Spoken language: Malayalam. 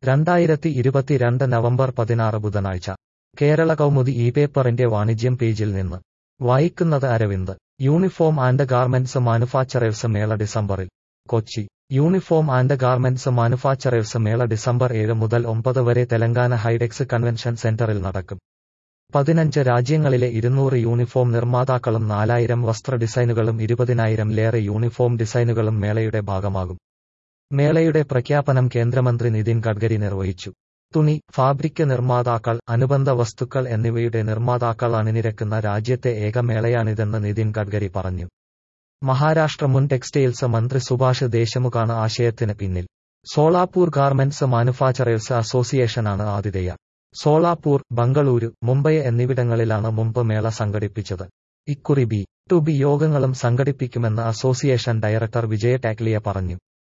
രണ്ടായിരത്തി ഇരുപത്തിരണ്ട് നവംബർ പതിനാറ് ബുധനാഴ്ച കേരള കൗമുദി ഈ പേപ്പറിന്റെ വാണിജ്യം പേജിൽ നിന്ന് വായിക്കുന്നത് Aravind uniform and garments manufacturers മേള ഡിസംബറിൽ Kochi uniform and garments manufacturers മേള ഡിസംബർ ഏഴ് മുതൽ ഒമ്പത് വരെ തെലങ്കാന ഹൈഡെക്സ് കൺവെൻഷൻ സെന്ററിൽ നടക്കും പതിനഞ്ച് രാജ്യങ്ങളിലെ ഇരുന്നൂറ് യൂണിഫോം നിർമ്മാതാക്കളും നാലായിരം വസ്ത്ര ഡിസൈനുകളും ഇരുപതിനായിരം ലേറെ യൂണിഫോം ഡിസൈനുകളും മേളയുടെ ഭാഗമാകും മേളയുടെ പ്രഖ്യാപനം കേന്ദ്രമന്ത്രി നിതിൻ ഗഡ്കരി നിർവഹിച്ചു തുണി ഫാബ്രിക് നിർമ്മാതാക്കൾ അനുബന്ധ വസ്തുക്കൾ എന്നിവയുടെ നിർമ്മാതാക്കൾ അണിനിരക്കുന്ന രാജ്യത്തെ ഏക മേളയാണിതെന്ന് നിതിൻ ഗഡ്കരി പറഞ്ഞു മഹാരാഷ്ട്ര മുൻ ടെക്സ്റ്റൈൽസ് മന്ത്രി സുഭാഷ് ദേശ്മുഖാണ് ആശയത്തിന് പിന്നിൽ സോളാപൂർ ഗാർമെന്റ്സ് മാനുഫാക്ചറേഴ്സ് അസോസിയേഷനാണ് ആതിഥേയ സോളാപൂർ ബംഗളൂരു മുംബൈ എന്നിവിടങ്ങളിലാണ് മുമ്പ് മേള സംഘടിപ്പിച്ചത് ഇക്കുറി ബി ടു ബി യോഗങ്ങളും സംഘടിപ്പിക്കുമെന്ന് അസോസിയേഷൻ ഡയറക്ടർ വിജയ ടാക്ലിയ പറഞ്ഞു